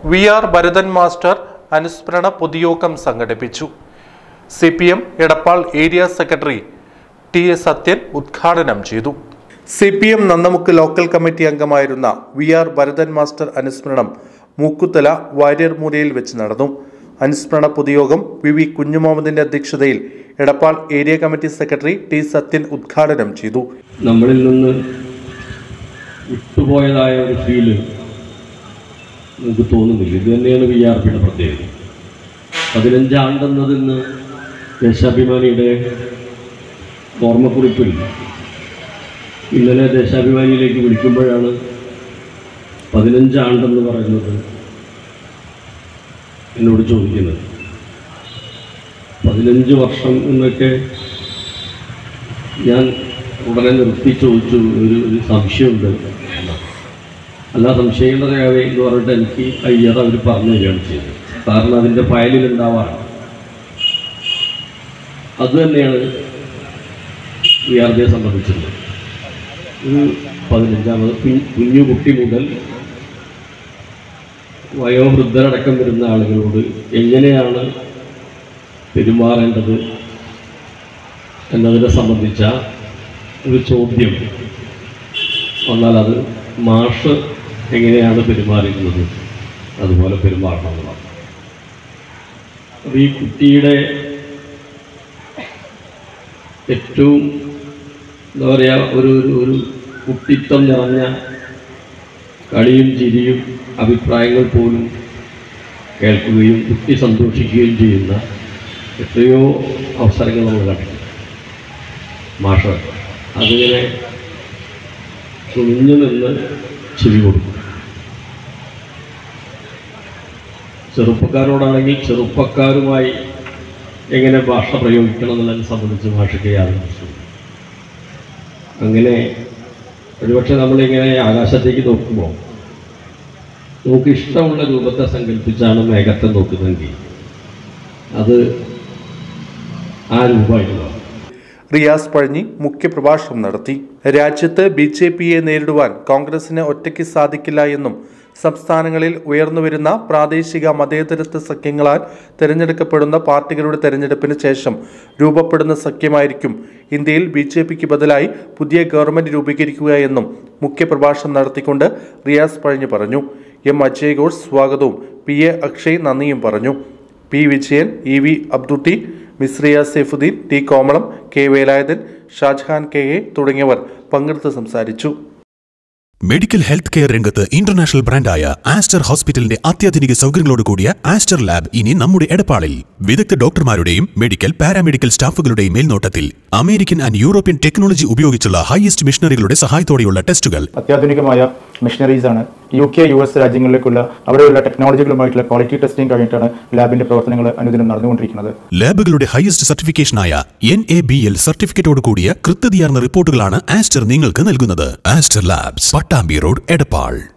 V R Bharathan master അനുസ്മരണ പൊതുയോഗം സംഘടിപ്പിച്ചു C P M Edappal area secretary T S Sathyan ഉദ്ഘാടനം ചെയ്തു C P M Nannamukku local committee അംഗമായിരുന്ന വി ആർ ഭരതൻ മാസ്റ്റർ അനുസ്മരണം മൂക്കുത്തല വാര്യർ മൂലയിൽ വെച്ച് നടന്നു അനുസ്മരണ പൊതുയോഗം വി വി കുഞ്ഞുമുഹമ്മദിന്റെ അധ്യക്ഷതയിൽ Edappal area committee secretary T Sathyan ഉദ്ഘാടനം ചെയ്തു നമ്മളിൽ നിന്ന് വിട്ടുപോയതായ ഒരു ഫീല് നമുക്ക് തോന്നുന്നില്ല ഇത് തന്നെയാണ് വി ആർ പിയുടെ പ്രത്യേകത പതിനഞ്ചാണ്ടെന്നതിന്ന് ദേശാഭിമാനിയുടെ ഓർമ്മക്കുറിപ്പിൽ ഇന്നലെ ദേശാഭിമാനിയിലേക്ക് വിളിക്കുമ്പോഴാണ് പതിനഞ്ചാണ്ടെന്ന് പറയുന്നത് എന്നോട് ചോദിക്കുന്നത് പതിനഞ്ച് വർഷം എന്നൊക്കെ ഞാൻ ഉടനെ നിർത്തി ചോദിച്ചു ഒരു ഒരു സംശയമുണ്ട് എന്ന്. അല്ല സംശയമുള്ളതാവേ എന്ന് പറഞ്ഞിട്ട് എനിക്ക് അയ്യർ അവർ പറഞ്ഞു തരികയാണ് ചെയ്തത് കാരണം അതിൻ്റെ ഫയലിൽ ഉണ്ടാവാറ് അത് തന്നെയാണ് വി ആർ ഡിയെ സംബന്ധിച്ചത് ഒരു പതിനഞ്ചാമത് കുഞ്ഞ് കുഞ്ഞു കുട്ടി മുതൽ വയോവൃദ്ധരടക്കം വരുന്ന ആളുകളോട് എങ്ങനെയാണ് പെരുമാറേണ്ടത് എന്നതിനെ സംബന്ധിച്ച ഒരു ചോദ്യം വന്നാൽ അത് മാഷ് എങ്ങനെയാണ് പെരുമാറിയിരുന്നത് അതുപോലെ പെരുമാറണം എന്നുള്ളതാണ് അപ്പോൾ ഈ കുട്ടിയുടെ ഏറ്റവും എന്താ പറയുക ഒരു ഒരു ഒരു കുട്ടിത്തം നിറഞ്ഞ കളിയും ചിരിയും അഭിപ്രായങ്ങൾ പോലും കേൾക്കുകയും കുട്ടി സന്തോഷിക്കുകയും ചെയ്യുന്ന എത്രയോ അവസരങ്ങൾ നമ്മൾ കണ്ടിട്ടുണ്ട് മാഷ അതിങ്ങനെ കുഞ്ഞു നിന്ന് ചെവി കൊടുക്കും ചെറുപ്പക്കാരോടാണെങ്കിൽ ചെറുപ്പക്കാരുമായി എങ്ങനെ ഭാഷ പ്രയോഗിക്കണം എന്നുള്ളതിനെ സംബന്ധിച്ച് ഭാഷയ്ക്ക് യാതൊരു പ്രശ്നമില്ല അങ്ങനെ ഒരുപക്ഷെ നമ്മളിങ്ങനെ ആകാശത്തേക്ക് നോക്കുമ്പോൾ നമുക്ക് ഇഷ്ടമുള്ള രൂപത്തെ സങ്കല്പിച്ചാണ് മേഘത്തെ നോക്കുന്നതെങ്കിൽ അത് ആ രൂപമായിട്ടുള്ള റിയാസ് പഴഞ്ഞി മുഖ്യപ്രഭാഷണം നടത്തി രാജ്യത്ത് ബി ജെ പിയെ നേരിടുവാൻ കോൺഗ്രസിന് ഒറ്റയ്ക്ക് സാധിക്കില്ല എന്നും സംസ്ഥാനങ്ങളിൽ ഉയർന്നുവരുന്ന പ്രാദേശിക മതേതരത്വ സഖ്യങ്ങളാൽ തിരഞ്ഞെടുക്കപ്പെടുന്ന പാർട്ടികളുടെ തെരഞ്ഞെടുപ്പിന് ശേഷം രൂപപ്പെടുന്ന സഖ്യമായിരിക്കും ഇന്ത്യയിൽ ബി ജെ പിക്ക് ബദലായി പുതിയ ഗവൺമെന്റ് രൂപീകരിക്കുക എന്നും മുഖ്യപ്രഭാഷണം നടത്തിക്കൊണ്ട് റിയാസ് പഴഞ്ഞി പറഞ്ഞു എം അജയ് ഘോഷ് സ്വാഗതവും പി എ അക്ഷയ് നന്ദിയും പറഞ്ഞു P Vijayan E V Abdutty Mishriya Saifuddin T Komalam K Velayudhan Shajahan K A തുടങ്ങിയവർ പങ്കെടുത്ത് സംസാരിച്ചു മെഡിക്കൽ ഹെൽത്ത് കെയർ രംഗത്ത് ഇന്റർനാഷണൽ ബ്രാൻഡായ ആസ്റ്റർ ഹോസ്പിറ്റലിന്റെ അത്യാധുനിക സൗകര്യങ്ങളോട് കൂടിയ ആസ്റ്റർ ലാബ് ഇനി നമ്മുടെ എടപ്പാളിൽ വിദഗ്ധ ഡോക്ടർമാരുടെയും മെഡിക്കൽ പാരാമെഡിക്കൽ സ്റ്റാഫുകളുടെയും മേൽനോട്ടത്തിൽ അമേരിക്കൻ ആൻഡ് യൂറോപ്യൻ ടെക്നോളജി ഉപയോഗിച്ചുള്ള ഹയസ്റ്റ് മിഷനറികളുടെ സഹായത്തോടെയുള്ള ടെസ്റ്റുകൾ അത്യാധുനികമായ മെഷീനറീസ് ആണ് യു കെ യു എസ് രാജ്യങ്ങളിലേക്കുള്ള അവിടെയുള്ള ടെക്നോളജികളുമായിട്ടുള്ള ക്വാളിറ്റി ടെസ്റ്റിംഗ് കഴിഞ്ഞിട്ടാണ് ലാബിന്റെ പ്രവർത്തനങ്ങൾ അനുദിനം നടന്നുകൊണ്ടിരിക്കുന്നത് ലാബുകളുടെ ഹയസ്റ്റ് സർട്ടിഫിക്കേഷനായ എൻ എ ബി എൽ സർട്ടിഫിക്കറ്റോട് കൂടിയ കൃത്യതയാർന്ന റിപ്പോർട്ടുകളാണ് ആസ്റ്റർ നിങ്ങൾക്ക് നൽകുന്നത് Aster labs Pattambi road Edappal